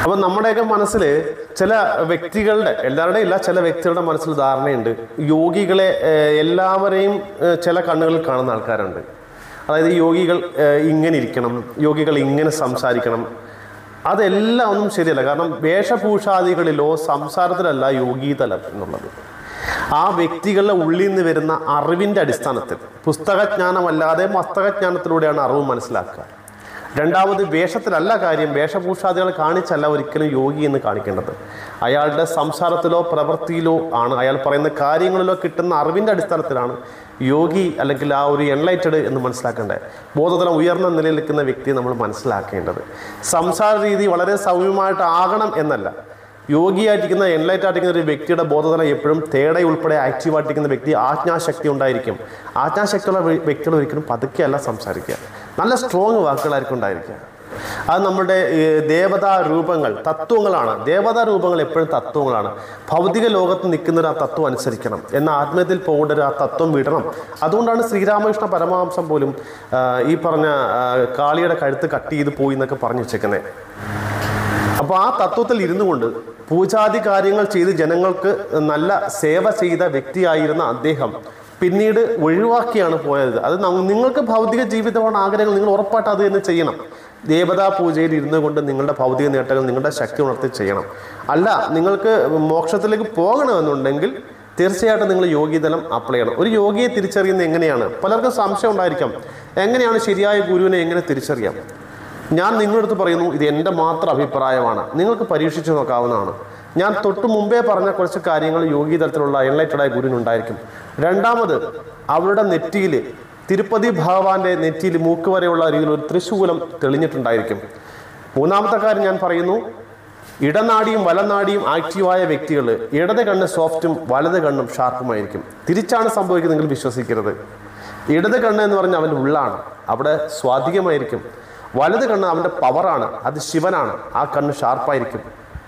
അപ്പൊ നമ്മുടെയൊക്കെ മനസ്സിൽ ചില വ്യക്തികളുടെ എല്ലാവരുടെയും ഇല്ല ചില വ്യക്തികളുടെ മനസ്സിൽ ധാരണയുണ്ട് യോഗികളെ ഏഹ്, എല്ലാവരെയും ഏഹ്, ചില കണ്ണുകളിൽ കാണുന്ന ആൾക്കാരുണ്ട് അതായത് യോഗികൾ ഏഹ്, ഇങ്ങനെ ഇരിക്കണം യോഗികൾ ഇങ്ങനെ സംസാരിക്കണം അതെല്ലാം ഒന്നും ശരിയല്ല കാരണം വേഷഭൂഷാദികളിലോ സംസാരത്തിലല്ല യോഗീതലം എന്നുള്ളത് ആ വ്യക്തികളുടെ ഉള്ളിൽ നിന്ന് വരുന്ന അറിവിൻ്റെ അടിസ്ഥാനത്തിൽ പുസ്തകജ്ഞാനമല്ലാതെ മസ്തകജ്ഞാനത്തിലൂടെയാണ് അറിവ് മനസ്സിലാക്കുക രണ്ടാമത് വേഷത്തിലല്ല കാര്യം വേഷഭൂഷാദികൾ കാണിച്ചല്ല ഒരിക്കലും യോഗി എന്ന് കാണിക്കേണ്ടത് അയാളുടെ സംസാരത്തിലോ പ്രവൃത്തിയിലോ ആണ് അയാൾ പറയുന്ന കാര്യങ്ങളിലോ കിട്ടുന്ന അറിവിൻ്റെ അടിസ്ഥാനത്തിലാണ് യോഗി അല്ലെങ്കിൽ ആ ഒരു എൻലൈറ്റഡ് എന്ന് മനസ്സിലാക്കേണ്ടത് ബോധതലം ഉയർന്ന നിലയിൽ നിൽക്കുന്ന വ്യക്തിയെ നമ്മൾ മനസ്സിലാക്കേണ്ടത് സംസാര രീതി വളരെ സൗമ്യമായിട്ട് ആകണം എന്നല്ല യോഗിയായിട്ടിരിക്കുന്ന എൻലൈറ്റ് ആയിട്ടിരിക്കുന്ന ഒരു വ്യക്തിയുടെ ബോധതലം എപ്പോഴും തേട ഉൾപ്പെടെ ആക്റ്റീവായിട്ടിരിക്കുന്ന വ്യക്തി ആജ്ഞാശക്തി ഉണ്ടായിരിക്കും ആജ്ഞാശക്തിയുള്ള വ്യ- വ്യക്തികൾ ഒരിക്കലും പതുക്കെയല്ല സംസാരിക്കുക നല്ല സ്ട്രോങ് വാക്കുകളായിരിക്കും ഉണ്ടായിരിക്കുക അത് നമ്മുടെ ഈ, ദേവതാ രൂപങ്ങൾ തത്വങ്ങളാണ് ദേവതാ രൂപങ്ങൾ എപ്പോഴും തത്വങ്ങളാണ് ഭൗതിക ലോകത്ത് നിൽക്കുന്നവർ ആ തത്വം അനുസരിക്കണം എന്നാൽ ആത്മീയത്തിൽ പോകേണ്ടവർ ആ തത്വം വിടണം അതുകൊണ്ടാണ് ശ്രീരാമകൃഷ്ണ പരമഹംസം പോലും ആ, ഈ പറഞ്ഞ ആ, കാളിയുടെ കഴുത്ത് കട്ട് ചെയ്ത് പോയി എന്നൊക്കെ പറഞ്ഞു വെച്ചേക്കുന്നത് അപ്പോൾ ആ തത്വത്തിൽ ഇരുന്നു കൊണ്ട് പൂജാതി കാര്യങ്ങൾ ചെയ്ത് ജനങ്ങൾക്ക് നല്ല സേവ ചെയ്ത വ്യക്തിയായിരുന്ന അദ്ദേഹം പിന്നീട് ഒഴിവാക്കിയാണ് പോയത് അത് ന- നിങ്ങൾക്ക് ഭൗതിക ജീവിതമാണ് ആഗ്രഹങ്ങൾ നിങ്ങൾ ഉറപ്പായിട്ട് അത് തന്നെ ചെയ്യണം ദേവതാ പൂജയിൽ ഇരുന്നു കൊണ്ട് നിങ്ങളുടെ ഭൗതിക നേട്ടങ്ങൾ നിങ്ങളുടെ ശക്തി ഉണർത്തി ചെയ്യണം അല്ല നിങ്ങൾക്ക് മോക്ഷത്തിലേക്ക് പോകണമെന്നുണ്ടെങ്കിൽ തീർച്ചയായിട്ടും നിങ്ങൾ യോഗിതലം അപ്ലൈ ചെയ്യണം ഒരു യോഗിയെ തിരിച്ചറിയുന്നത് എങ്ങനെയാണ് പലർക്കും സംശയം ഉണ്ടായിരിക്കാം എങ്ങനെയാണ് ശരിയായ ഗുരുവിനെ എങ്ങനെ തിരിച്ചറിയാം ഞാൻ നിങ്ങളുടെ അടുത്ത് പറയുന്നു ഇത് എൻ്റെ മാത്രം അഭിപ്രായമാണ് നിങ്ങൾക്ക് പരീക്ഷിച്ച് നോക്കാവുന്നതാണ് ഞാൻ തൊട്ട് മുമ്പേ പറഞ്ഞ കുറച്ച് കാര്യങ്ങൾ യോഗി തലത്തിലുള്ള എൻലൈറ്റഡായ ഗുരുവിനുണ്ടായിരിക്കും രണ്ടാമത് അവരുടെ നെറ്റിയിൽ തിരുപ്പതി ഭഗവാന്റെ നെറ്റിയിൽ മൂക്ക് വരെയുള്ള രീതിയിൽ ഒരു ത്രിശൂലം തെളിഞ്ഞിട്ടുണ്ടായിരിക്കും മൂന്നാമത്തെ കാര്യം ഞാൻ പറയുന്നു ഇടനാടിയും വലനാടിയും ആക്റ്റീവായ വ്യക്തികൾ ഇടത് കണ്ണ് സോഫ്റ്റും വലത് കണ്ണും ഷാർപ്പുമായിരിക്കും തിരിച്ചാണ് സംഭവിക്കുന്നത് വിശ്വസിക്കരുത് ഇടത് കണ്ണ് എന്ന് പറഞ്ഞാൽ അവൻ്റെ ഉള്ളാണ് അവിടെ സ്വാധികമായിരിക്കും വലത് കണ്ണ് അവൻ്റെ പവറാണ് അത് ശിവനാണ് ആ കണ്ണ് ഷാർപ്പായിരിക്കും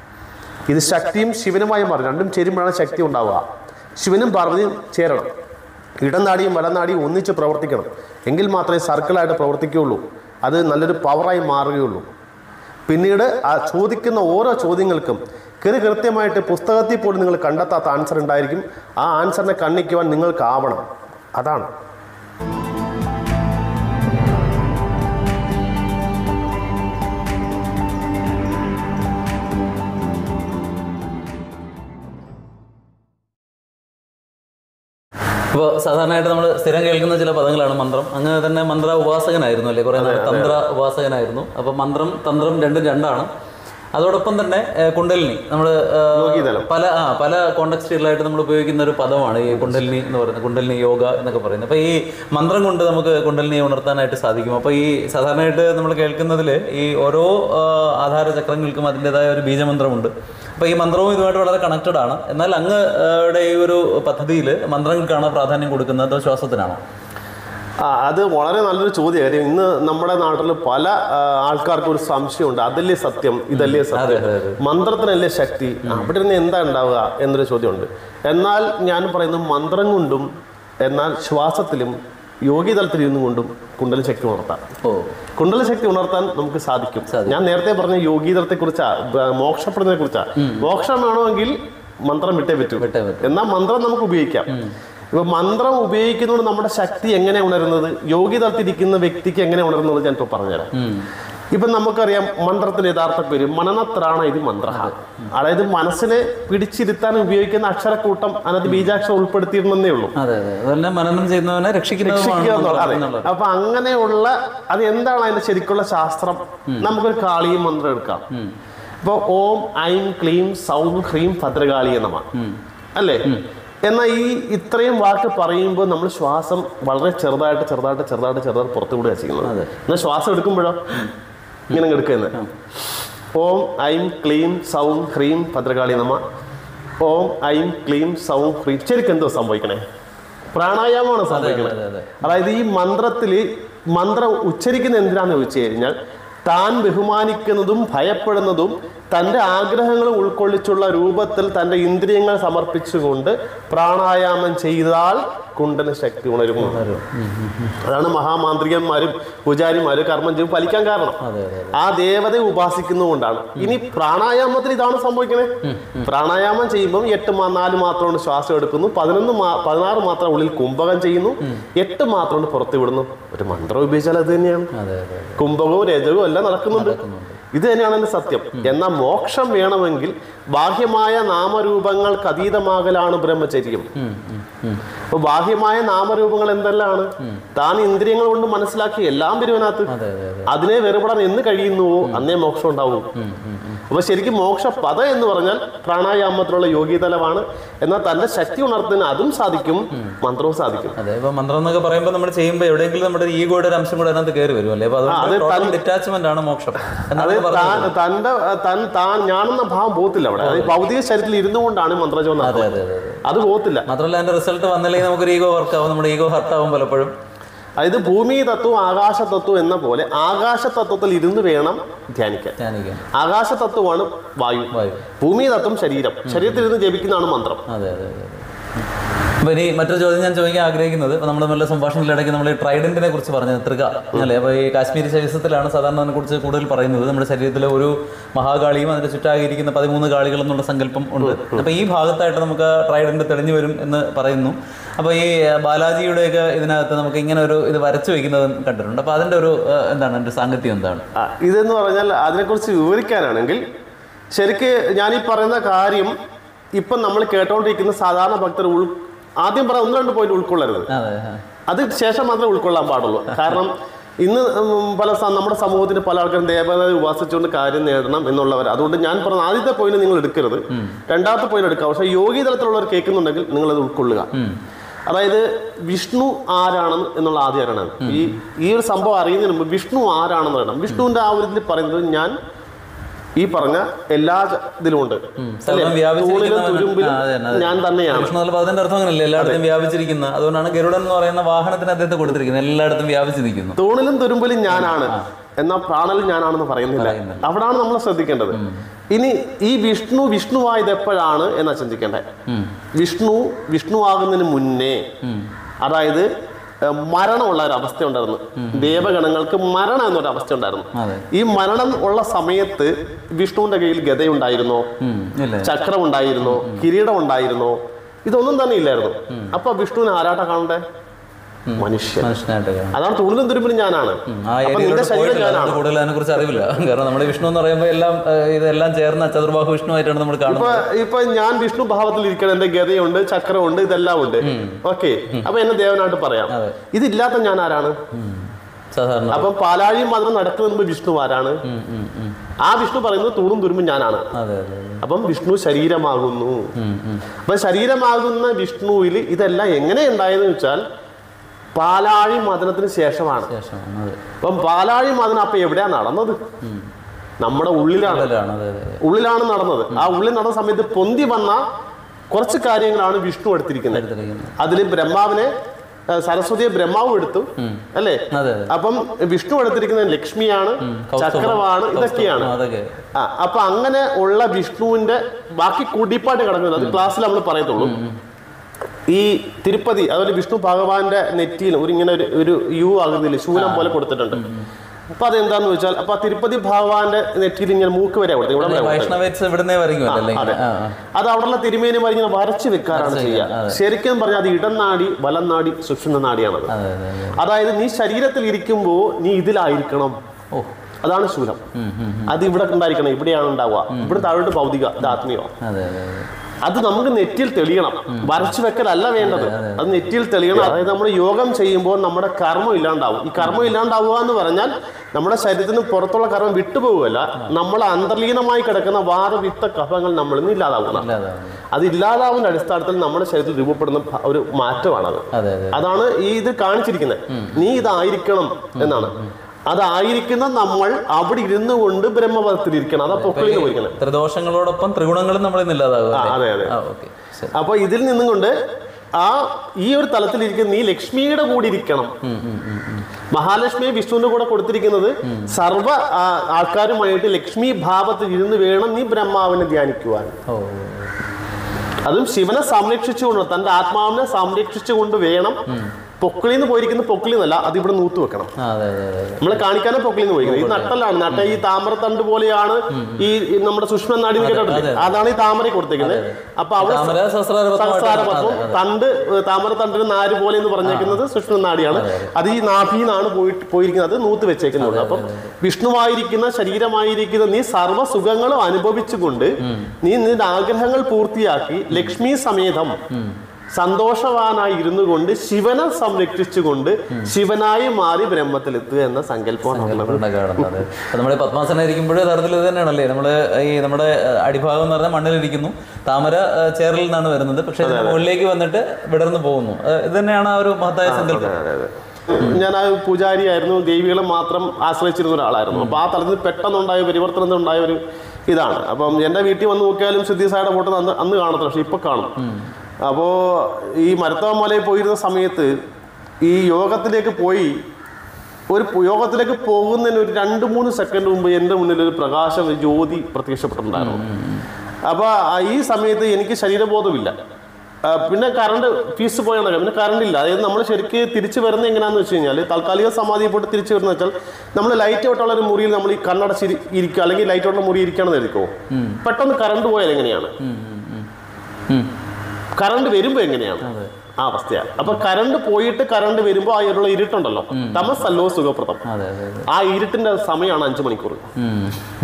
ഇത് ശക്തിയും ശിവനുമായി മാറും രണ്ടും ചേരുമ്പോഴാണ് ശക്തി ഉണ്ടാവുക ശിവനും പാർവതിയും ചേരണം ഇടനാടിയും വലനാടിയും ഒന്നിച്ച് പ്രവർത്തിക്കണം എങ്കിൽ മാത്രമേ സർക്കിളായിട്ട് പ്രവർത്തിക്കുകയുള്ളൂ അത് നല്ലൊരു പവറായി മാറുകയുള്ളൂ പിന്നീട് ആ ചോദിക്കുന്ന ഓരോ ചോദ്യങ്ങൾക്കും കൃതി കൃത്യമായിട്ട് പുസ്തകത്തിൽ പോലും നിങ്ങൾ കണ്ടെത്താത്ത ആൻസർ ഉണ്ടായിരിക്കും ആ ആൻസറിനെ കണ്ണിക്കുവാൻ നിങ്ങൾക്കാവണം അതാണ് ഇപ്പോൾ സാധാരണയായിട്ട് നമ്മൾ സ്ഥിരം കേൾക്കുന്ന ചില പദങ്ങളാണ് മന്ത്രം അങ്ങനെ തന്നെ മന്ത്ര ഉപാസകനായിരുന്നു അല്ലേ കുറേ നാൾ തന്ത്ര ഉപാസകനായിരുന്നു അപ്പോൾ മന്ത്രം തന്ത്രം രണ്ടും രണ്ടാണ് അതോടൊപ്പം തന്നെ ഏഹ്, കുണ്ടലിനി നമ്മൾ യോഗീതലം. പല ആ പല കോണ്ടക്സ്റ്റുകളിലായിട്ട് നമ്മൾ ഉപയോഗിക്കുന്ന ഒരു പദമാണ് ഈ കുണ്ടലിനി എന്ന് പറയുന്നത് കുണ്ടലിനി യോഗ എന്നൊക്കെ പറയുന്നത് അപ്പോൾ ഈ മന്ത്രം കൊണ്ട് നമുക്ക് കുണ്ടലിനിയെ ഉണർത്താനായിട്ട് സാധിക്കും അപ്പോൾ ഈ സാധാരണയായിട്ട് നമ്മൾ കേൾക്കുന്നതിൽ ഈ ഓരോ ആ, ആധാര ചക്രങ്ങൾക്കും അതിൻ്റെതായ ഒരു ബീജമന്ത്രമുണ്ട് അപ്പോൾ ഈ മന്ത്രവും ഇതുമായിട്ട് വളരെ കണക്റ്റഡ് ആണ് എന്നാൽ അങ്ങ് ആ, യുടെ ഈ ഒരു പദ്ധതിയിൽ മന്ത്രങ്ങൾക്കാണ് പ്രാധാന്യം കൊടുക്കുന്നത് അതോ ശ്വാസത്തിനാണോ ആ അത് വളരെ നല്ലൊരു ചോദ്യം കാര്യം ഇന്ന് നമ്മുടെ നാട്ടിൽ പല ആ, ആൾക്കാർക്കും ഒരു സംശയമുണ്ട് അതല്ലേ സത്യം ഇതല്ലേ സത്യം മന്ത്രത്തിനല്ലേ ശക്തി അവിടെ നിന്ന് എന്താ ഉണ്ടാവുക എന്നൊരു ചോദ്യമുണ്ട് എന്നാൽ ഞാൻ പറയുന്നത് മന്ത്രം കൊണ്ടും എന്നാൽ ശ്വാസത്തിലും യോഗീതലത്തിൽ ഇരുന്നു കൊണ്ടും കുണ്ടല ശക്തി ഉണർത്താം ഓ കുണ്ടല ശക്തി ഉണർത്താൻ നമുക്ക് സാധിക്കും ഞാൻ നേരത്തെ പറഞ്ഞ യോഗീതലത്തെ കുറിച്ചാ മോക്ഷപ്പെടുന്നതിനെ കുറിച്ചാ മോക്ഷം വേണമെങ്കിൽ മന്ത്രം വിട്ടേ പറ്റൂ വിട്ടേ പറ്റൂ. എന്നാൽ മന്ത്രം നമുക്ക് ഉപയോഗിക്കാം ഇപ്പൊ മന്ത്രം ഉപയോഗിക്കുന്നതുകൊണ്ട് നമ്മുടെ ശക്തി എങ്ങനെ ഉണരുന്നത് യോഗിതലത്തിരിക്കുന്ന വ്യക്തിക്ക് എങ്ങനെ ഉണരുന്നത് ഞാൻ ഇപ്പോൾ പറഞ്ഞുതരാം ഇപ്പൊ നമുക്കറിയാം മന്ത്രത്തിന്റെ യഥാർത്ഥ പേര് മനനത്രാണ ഇത് മന്ത്ര അതായത് മനസ്സിനെ പിടിച്ചിരുത്താൻ ഉപയോഗിക്കുന്ന അക്ഷരക്കൂട്ടം അതിനകത്ത് ബീജാക്ഷരം ഉൾപ്പെടുത്തിയിരുന്നേ ഉള്ളൂ അതെ അതെ അതുപോലെ മനനം ചെയ്യുന്നവനെ രക്ഷിക്കുന്നതുമാണ് രക്ഷിക്കുക എന്നുള്ളത്. അതെ. എന്നുള്ളത്. അപ്പൊ അങ്ങനെയുള്ള അത് എന്താണ് അതിന്റെ ശരിക്കുള്ള ശാസ്ത്രം നമുക്കൊരു കാളിയും മന്ത്രം എടുക്കാം ഇപ്പൊ ഓം ഐം ക്ലീം സൗം ഹ്രീം ഭദ്രകാളിയ നമ അല്ലേ എന്നാൽ ഈ ഇത്രയും വാക്ക് പറയുമ്പോൾ നമ്മൾ ശ്വാസം വളരെ ചെറുതായിട്ട് ചെറുതായിട്ട് ചെറുതായിട്ട് ചെറുതായിട്ട് പുറത്തു വിടുക ചെയ്യുന്നത് എന്നാൽ ശ്വാസം എടുക്കുമ്പോഴോ ഇങ്ങനെ എടുക്കുന്നത് ഓം ഐം ക്ലീം സൗം ഹ്രീം ഭദ്രകാളി നമ ഓം ഐം ക്ലീം സൗം ഹ്രീം ശരിക്കും എന്തോ സംഭവിക്കണേ പ്രാണായാമമാണ് സംഭവിക്കുന്നത് അതെ, അതെ. അതായത് ഈ മന്ത്രത്തിൽ മന്ത്രം ഉച്ചരിക്കുന്ന എന്തിനാന്ന് ചോദിച്ചു കഴിഞ്ഞാൽ താൻ ബഹുമാനിക്കുന്നതും ഭയപ്പെടുന്നതും തൻ്റെ ആഗ്രഹങ്ങൾ ഉൾക്കൊള്ളിച്ചുള്ള രൂപത്തിൽ തൻ്റെ ഇന്ദ്രിയങ്ങൾ സമർപ്പിച്ചുകൊണ്ട് പ്രാണായാമം ചെയ്താൽ കുണ്ടന ശക്തി ഉണരുന്നു അതാണ് മഹാമാന്ത്രികന്മാരും പൂജാരിമാരും കർമ്മം ചെയ്ത് ഫലിക്കാൻ കാരണം അതെ അതെ ആ ദേവതയെ ഉപാസിക്കുന്നതുകൊണ്ടാണ് ഇനി പ്രാണായാമത്തിൽ ഇതാണ് സംഭവിക്കുന്നത് പ്രാണായാമം ചെയ്യുമ്പോൾ എട്ട് മാ നാല് മാത്രമാണ് ശ്വാസം എടുക്കുന്നു പതിനൊന്ന് മാ- പതിനാറ് മാത്രം ഉള്ളിൽ കുംഭകം ചെയ്യുന്നു എട്ട് മാത്രമാണ് പുറത്ത് വിടുന്നു ഒരു മന്ത്രം ഉപയോഗിച്ചാൽ അത് തന്നെയാണ് അതെ അതെ കുംഭകവും രജകവും എല്ലാം നടക്കുന്നുണ്ട് ഇത് തന്നെയാണ് അതിന്റെ സത്യം എന്നാൽ മോക്ഷം വേണമെങ്കിൽ ബാഹ്യമായ നാമരൂപങ്ങൾക്ക് അതീതമാകലാണ് ബ്രഹ്മചര്യം ഉം, ഉം, ഉം. അപ്പൊ ബാഹ്യമായ നാമരൂപങ്ങൾ എന്തെല്ലാണ് താൻ ഇന്ദ്രിയങ്ങൾ കൊണ്ട് മനസ്സിലാക്കി എല്ലാം വരുവനകത്ത് അതെ അതെ അതെ അതിനെ വെറുപെടാൻ എന്ന് കഴിയുന്നുവോ അന്നേ മോക്ഷം ഉണ്ടാവും അപ്പൊ ശരിക്കും മോക്ഷ പദ എന്ന് പറഞ്ഞാൽ പ്രാണായാമത്തിലുള്ള യോഗ്യതലമാണ് എന്നാൽ തന്റെ ശക്തി ഉണർത്തുന്നതിന് അതും സാധിക്കും മന്ത്രവും സാധിക്കും അതെ ഇപ്പൊ മന്ത്രം എന്നൊക്കെ പറയുമ്പോൾ നമ്മൾ ചെയ്യുമ്പോൾ എവിടെയെങ്കിലും നമ്മുടെ ഈഗോയുടെ ഒരു അംശം കൂടെ അതിനകത്ത് കയറി വരും അല്ലേ അപ്പൊ അത് അതുകൊണ്ട് തൻ- ഡിറ്റാച്ച്മെന്റ് ആണ് മോക്ഷം അത് എന്നാണ് താൻ തന്റെ താൻ താൻ ഞാനെന്ന ഭാവം പോകത്തില്ല അവിടെ അത് ഭൗതിക ശരീരത്തിൽ ഇരുന്നു കൊണ്ടാണ് മന്ത്രജപം അതെ നടത്തുന്നത് അതെ അതെ അതെ അത് പോകത്തില്ല മാത്രമല്ല അതിന്റെ റിസൾട്ട് വന്നില്ലെങ്കിൽ നമുക്കൊരു ഈഗോ വർക്ക് ആവും നമ്മുടെ ഈഗോ ഹർട്ട് ആവും പലപ്പോഴും അതായത് ഭൂമി തത്വം ആകാശ തത്വം എന്ന പോലെ ആകാശ തത്വത്തിൽ ഇരുന്ന് വേണം ധ്യാനിക്കാൻ ധ്യാനിക്കാൻ ആകാശ തത്വമാണ് വായു വായു ഭൂമി തത്വം ശരീരം ശരീരത്തിൽ ഇരുന്ന് ജപിക്കുന്നതാണ് മന്ത്രം അതെ അതെ അതെ അപ്പൊ ഇനി മറ്റൊരു ചോദ്യം ഞാൻ ചോദിക്കാൻ ആഗ്രഹിക്കുന്നത് ഇപ്പൊ നമ്മുടെ നല്ല സംഭാഷണത്തിലിടയ്ക്ക് നമ്മൾ ഈ ട്രൈഡന്റിനെ കുറിച്ച് പറഞ്ഞത് തൃക അല്ലേ അപ്പൊ ഈ കാശ്മീരി ശരീരത്തിലാണ് സാധാരണ അതിനെ കുറിച്ച് കൂടുതൽ പറയുന്നത് നമ്മുടെ ശരീരത്തിലെ ഒരു മഹാകാളിയും അതിന്റെ ചുറ്റാകിയിരിക്കുന്ന പതിമൂന്ന് കാളികൾ എന്നുള്ള സങ്കല്പം ഉണ്ട് അപ്പൊ ഈ ഭാഗത്തായിട്ട് നമുക്ക് ട്രൈഡന്റ് തെളിഞ്ഞു വരും എന്ന് പറയുന്നു അപ്പൊ ഈ ബാലാജിയുടെയൊക്കെ ഇതിനകത്ത് നമുക്ക് ഇങ്ങനെ ഒരു ഇത് വരച്ചു വെക്കുന്നതും കണ്ടിട്ടുണ്ട് അപ്പൊ അതിന്റെ ഒരു ഏഹ്, എന്താണ് അതിന്റെ സാങ്കത്യം എന്താണ് ആ, ഇതെന്ന് പറഞ്ഞാൽ അതിനെക്കുറിച്ച് വിവരിക്കാനാണെങ്കിൽ ശരിക്ക് ഞാൻ ഈ പറയുന്ന കാര്യം ഇപ്പം നമ്മൾ കേട്ടോണ്ടിരിക്കുന്ന സാധാരണ ഭക്തർ ഉൾ ആദ്യം പറയാൻ ഒന്ന് രണ്ട് പോയിന്റ് ഉൾക്കൊള്ളരുത് അതെ ആ. അത് ശേഷം മാത്രമേ ഉൾക്കൊള്ളാൻ പാടുള്ളൂ കാരണം ഇന്ന് ഉം, പല സ- നമ്മുടെ സമൂഹത്തിന് പല ആൾക്കാരും ദേവതയെ ഉപാസിച്ചുകൊണ്ട് കാര്യം നേടണം എന്നുള്ളവർ അതുകൊണ്ട് ഞാൻ പറഞ്ഞ ആദ്യത്തെ പോയിന്റ് നിങ്ങൾ എടുക്കരുത് രണ്ടാമത്തെ പോയിന്റ് എടുക്കാം പക്ഷേ യോഗി തലത്തിലുള്ളവർ കേൾക്കുന്നുണ്ടെങ്കിൽ നിങ്ങൾ അത് ഉൾക്കൊള്ളുക അതായത് വിഷ്ണു ആരാണെന്ന് എന്നുള്ള ആദ്യം അറിയണം ഈ ഈ ഒരു സംഭവം അറിയുന്നതിന് മുമ്പ് വിഷ്ണു ആരാണെന്ന് അറിയണം വിഷ്ണുവിന്റെ ആ ഒരു ഇതിൽ പറയുന്നത് ഞാൻ ഈ പറഞ്ഞ എല്ലാ ജ- ഇതിലും ഉണ്ട് സർവ്വം തൂണിലും വ്യാപിച്ചിരിക്കുന്നവൻ. തുരുമ്പിലും ആ, അതെ തന്നെ, അതെ. ഞാൻ തന്നെയാണ് വിഷ്ണു എന്നുള്ള പദത്തിന്റെ അർത്ഥം അങ്ങനെയല്ലേ എല്ലായിടത്തും വ്യാപിച്ചിരിക്കുന്ന അതുകൊണ്ടാണ് ഗരുഡൻ എന്ന് പറയുന്ന വാഹനത്തിന് അദ്ദേഹത്തെ കൊടുത്തിരിക്കുന്നത് എല്ലായിടത്തും വ്യാപിച്ചു നിൽക്കുന്നു തൂണിലും തുരുമ്പിലും ഞാനാണ് എന്നാൽ പ്രാണലും ഞാനാണെന്ന് പറയുന്നില്ല പറയുന്നില്ല. അവിടാണ് നമ്മൾ ശ്രദ്ധിക്കേണ്ടത് ഇനി ഈ വിഷ്ണു വിഷ്ണുവായത് എപ്പോഴാണ് എന്നാ ചിന്തിക്കേണ്ടത് ഉം. വിഷ്ണു വിഷ്ണു ആകുന്നതിന് മുന്നേ അതായത് ഏഹ്, മരണമുള്ള ഒരു അവസ്ഥ ഉണ്ടായിരുന്നു ദേവഗണങ്ങൾക്ക് മരണം എന്നൊരു അവസ്ഥ ഉണ്ടായിരുന്നു അതെ ഈ മരണം ഉള്ള സമയത്ത് വിഷ്ണുവിന്റെ കയ്യിൽ ഗതയുണ്ടായിരുന്നോ ഉം. ഇല്ലേ ചക്രം ഉണ്ടായിരുന്നോ കിരീടം ഉണ്ടായിരുന്നോ ഇതൊന്നും തന്നെ ഇല്ലായിരുന്നു അപ്പൊ വിഷ്ണുവിന് ആരാട്ടാ കാണണ്ടേ മനുഷ്യൻ മനുഷ്യനായിട്ട് കാണും. അതാണ് തുണിലും തുരുമ്പിലും ഞാനാണ് ഉം. ആ അപ്പൊ നിന്റെ ഏരിയയിലോട്ട് ശരീരം പോയിട്ടില്ല ഞാനാണ് അതുകൊണ്ട് കൂടുതൽ അതിനെ കുറിച്ച് അറിവില്ല കാരണം നമ്മുടെ വിഷ്ണു എന്ന് പറയുമ്പോൾ എല്ലാം ഏഹ്, ഇതെല്ലാം ചേർന്ന ചതുർബാഹു വിഷ്ണു ആയിട്ടാണ് നമ്മൾ ഇപ്പൊ കാണുന്നത് ഇപ്പൊ ഞാൻ വിഷ്ണു ഭാവത്തിൽ ഇരിക്കണം എന്റെ ഗതയുണ്ട് ചക്രമുണ്ട് ഇതെല്ലാം ഉണ്ട് ഓക്കെ അപ്പൊ എന്നെ ദേവനായിട്ട് പറയാം അതെ. ഇതില്ലാത്ത ഞാൻ ആരാണ് ഉം. സാധാരണ അപ്പം പാലാഴിയും മാത്രം നടക്കുന്ന മുമ്പ് വിഷ്ണു ആരാണ് ഉം, ഉം, ഉം. ആ വിഷ്ണു പറയുന്നത് തൂണും തുരുമ്പും ഞാനാണ് അതെ അതെ അതെ. അപ്പം വിഷ്ണു ശരീരമാകുന്നു ഉം, ഉം. അപ്പൊ ശരീരമാകുന്ന വിഷ്ണുവിൽ ഇതെല്ലാം എങ്ങനെ ഉണ്ടായെന്ന് വെച്ചാൽ പാലാഴി മദനത്തിന് ശേഷമാണ് ശേഷമാണ് അതെ അപ്പം പാലാഴി മദനം അപ്പൊ എവിടെയാ നടന്നത് നമ്മുടെ ഉള്ളിലാണ് ഉള്ളിലാണ് അതെ അതെ അതെ. ഉള്ളിലാണ് നടന്നത് ആ ഉള്ളിൽ നടന്ന സമയത്ത് പൊന്തി വന്ന കുറച്ച് കാര്യങ്ങളാണ് വിഷ്ണു എടുത്തിരിക്കുന്നത് എടുത്തിരിക്കുന്നത്. അതിൽ ബ്രഹ്മാവിനെ ആ, സരസ്വതിയെ ബ്രഹ്മാവ് എടുത്തു അല്ലേ അതെ അതെ അപ്പം വിഷ്ണു എടുത്തിരിക്കുന്നത് ലക്ഷ്മിയാണ് കൗസ്തുഭം. ചക്രവാണ് ഇതൊക്കെയാണ് ആ, അതൊക്കെ ആ അപ്പൊ അങ്ങനെ ഉള്ള വിഷ്ണുവിന്റെ ബാക്കി കൂടിപ്പാട്ട് കിടക്കുന്നത് അത് ക്ലാസ്സിൽ നമ്മൾ പറയത്തുള്ളൂ ഈ തിരുപ്പതി അതുപോലെ വിഷ്ണു ഭഗവാന്റെ നെറ്റിയിൽ ഒരു ഇങ്ങനെ ഒരു ഒരു യു ആകുന്നില്ല ശൂലം പോലെ കൊടുത്തിട്ടുണ്ട് അപ്പൊ അതെന്താന്ന് വെച്ചാൽ അപ്പൊ ആ തിരുപ്പതി ഭഗവാന്റെ നെറ്റിയിൽ ഇങ്ങനെ മൂക്ക് വരെ കൊടുത്തത് ഇവിടെ വരെ കൊടുത്തത്. വൈഷ്ണവേറ്റ്സ് ഇവിടുന്നേ വരയ്ക്കുമല്ലോ അതെ. അല്ലെങ്കിൽ ആ, ആ. അത് അവിടെയുള്ള തിരുമേനിമാർ ഇങ്ങനെ വരച്ചു വെക്കാറാണ് ചെയ്യുക ശരിക്കും പറഞ്ഞാൽ അത് ഇടം നാടി വലം നാടി സുഷുമ്ന നാടിയാണത് അതെ അതെ അതെ അതായത് നീ ശരീരത്തിൽ ഇരിക്കുമ്പോൾ നീ ഇതിലായിരിക്കണം ഓ അതാണ് ശൂലം ഉം, ഉം. അത് ഇവിടെ ഉണ്ടായിരിക്കണം ഇവിടെയാണ് ഉണ്ടാവുക ഇവിടെ താഴോട്ട് ഭൗതിക ഇത് ആത്മീയമാണ് അതെ അതെ അതെ അത് നമുക്ക് നെറ്റിയിൽ തെളിയണം വരച്ചു വെക്കലല്ല വേണ്ടത് അത് നെറ്റിയിൽ തെളിയണം അതായത് നമ്മൾ യോഗം ചെയ്യുമ്പോൾ നമ്മുടെ കർമ്മം ഇല്ലാണ്ടാവും ഈ കർമ്മം ഇല്ലാണ്ടാവുക എന്ന് പറഞ്ഞാൽ നമ്മുടെ ശരീരത്തിന് പുറത്തുള്ള കർമ്മം വിട്ടുപോകുകയല്ല നമ്മൾ അന്തർലീനമായി കിടക്കുന്ന വാദവിത്ത കഫങ്ങൾ നമ്മളിൽ നിന്ന് ഇല്ലാതാവുക അതെ അത് ഇല്ലാതാവുന്ന അടിസ്ഥാനത്തിൽ നമ്മുടെ ശരീരത്തിൽ രൂപപ്പെടുന്ന ഭ- ഒരു മാറ്റമാണത് അതെ അതെ അതാണ് ഈ ഇത് കാണിച്ചിരിക്കുന്നത് നീ ഇതായിരിക്കണം എന്നാണ് അതായിരിക്കുന്ന നമ്മൾ അവിടെ ഇരുന്നു കൊണ്ട് ബ്രഹ്മപദത്തിൽ ഇരിക്കണം അതാ പൊക്കളിന്ന് പോയിരിക്കണം ത്രിദോഷങ്ങളോടൊപ്പം ത്രിഗുണങ്ങളും നമ്മൾ ഇന്ന് ഇല്ലാതാകും ആ, അല്ലേ? അതെ അതെ ആ ഓക്കെ ശരി അപ്പൊ ഇതിൽ നിന്നും കൊണ്ട് ആ ഈ ഒരു തലത്തിലിരിക്കുന്ന നീ ലക്ഷ്മിയുടെ കൂടെ ഇരിക്കണം മഹാലക്ഷ്മിയെ വിഷ്ണുവിന്റെ കൂടെ കൊടുത്തിരിക്കുന്നത് സർവ്വ ആ, ആൾക്കാരുമായിട്ട് ലക്ഷ്മി ഭാവത്തിൽ ഇരുന്ന് വേണം നീ ബ്രഹ്മാവിനെ ധ്യാനിക്കുവാൻ ഓ അതും ശിവനെ സംരക്ഷിച്ചുകൊണ്ട് തന്റെ ആത്മാവിനെ സംരക്ഷിച്ചുകൊണ്ട് വേണം പൊക്കിളിന്ന് പോയിരിക്കുന്ന പൊക്കിളിന്നല്ല അത് ഇവിടെ നൂത്ത് വെക്കണം ആ, അതെ അതെ അതെ നമ്മളെ കാണിക്കാനും പൊക്കിളിന്ന് പോയിരിക്കുന്നത് ഈ നട്ടലാണ് നട്ട ഈ താമരത്തണ്ട് പോലെയാണ് ഈ ഈ നമ്മുടെ സുഷ്മ നാടി കേട്ടിട്ടില്ലേ അതാണ് ഈ താമര കൊടുത്തേക്കുന്നത് അപ്പൊ അവിടെ താമര സഹസ്രാരപത്മമായിട്ട് സംസാരപത്വം തണ്ട് ഏഹ്, താമരത്തണ്ടിന് നാര് പോലെ എന്ന് പറഞ്ഞേക്കുന്നത് സുഷ്മ നാടിയാണ് അത് ഈ നാഭിന്നാണ് പോയിട്ട് പോയിരിക്കുന്നത് അത് നൂത്ത് വെച്ചേക്കുന്നുണ്ട് അപ്പം വിഷ്ണുവായിരിക്കുന്ന ശരീരമായിരിക്കുന്ന നീ സർവ്വ സുഖങ്ങളും അനുഭവിച്ചുകൊണ്ട് നീ നിന്റെ ആഗ്രഹങ്ങൾ പൂർത്തിയാക്കി ലക്ഷ്മി സമേതം സന്തോഷവാനായി ഇരുന്നു കൊണ്ട് ശിവനെ സംരക്ഷിച്ചുകൊണ്ട് ശിവനായി മാറി ബ്രഹ്മത്തിലെത്തുക എന്ന സങ്കല്പമാണ് ഉള്ളത്. ഉണ്ട് കാണുന്നത് അത് നമ്മൾ പത്മാസനം ഇരിക്കുമ്പോഴേ തരത്തിൽ ഇത് തന്നെയാണല്ലേ നമ്മള് ഈ നമ്മുടെ അഹ്, അടിഭാഗം എന്ന് പറഞ്ഞാൽ മണ്ണിലിരിക്കുന്നു താമര അഹ്, ചേറിൽ നിന്നാണ് വരുന്നത് പക്ഷെ ഇതിന് മുകളിലേക്ക് വന്നിട്ട് വിടർന്നു പോകുന്നു അഹ് ഇത് തന്നെയാണ് ആ ഒരു മഹത്തായ സങ്കല്പം ഞാൻ ആ പൂജാരിയായിരുന്നു ദേവികളെ മാത്രം ആശ്രയിച്ചിരുന്ന ഒരാളായിരുന്നു അപ്പൊ ആ തലത്തിൽ പെട്ടെന്നുണ്ടായ പരിവർത്തനം ഉണ്ടായ ഒരു ഇതാണ് അപ്പം എൻ്റെ വീട്ടിൽ വന്ന് നോക്കിയാലും സിദ്ധിസായുടെ ഫോട്ടോ അന്ന് അന്ന് കാണത്തില്ല പക്ഷെ ഇപ്പൊ കാണും അപ്പോ ഈ മരത്തവമലയിൽ പോയിരുന്ന സമയത്ത് ഈ യോഗത്തിലേക്ക് പോയി ഒരു പു- യോഗത്തിലേക്ക് പോകുന്നതിന് ഒരു രണ്ട് മൂന്ന് സെക്കൻഡ് മുമ്പ് എൻ്റെ മുന്നിൽ ഒരു പ്രകാശം ഒരു ജ്യോതി പ്രത്യക്ഷപ്പെട്ടിട്ടുണ്ടായിരുന്നു അപ്പൊ ആ ഈ സമയത്ത് എനിക്ക് ശരീരബോധമില്ല ആ, പിന്നെ കറണ്ട് ഫീസ് പോയാണ് പിന്നെ കറണ്ട് ഇല്ല അതായത് നമ്മൾ ശരിക്ക് തിരിച്ചു വരുന്നത് എങ്ങനെയാന്ന് വെച്ച് കഴിഞ്ഞാൽ താൽക്കാലിക സമാധി പോയിട്ട് തിരിച്ചു വരുന്ന വെച്ചാൽ നമ്മൾ ലൈറ്റ് ഔട്ടുള്ള ഒരു മുറിയിൽ നമ്മൾ ഈ കണ്ണടച്ച് ഇരി- ഇരിക്കുക അല്ലെങ്കിൽ ലൈറ്റ് ഔട്ടുള്ള മുറി ഇരിക്കുകയാണെന്ന് എഴുതിക്കോ പെട്ടെന്ന് കറണ്ട് പോയാൽ എങ്ങനെയാണ് കറണ്ട് വരുമ്പോ എങ്ങനെയാണ് ആ അവസ്ഥയാണ് അപ്പൊ കറണ്ട് പോയിട്ട് കറണ്ട് വരുമ്പോ ആ ഇരുള്ള ഇരുട്ടുണ്ടല്ലോ തമസല്ലോ സുഖപ്രദം അതെ അതെ അതെ ആ ഇരുട്ടിന്റെ സമയമാണ് അഞ്ചു മണിക്കൂർ ഉം.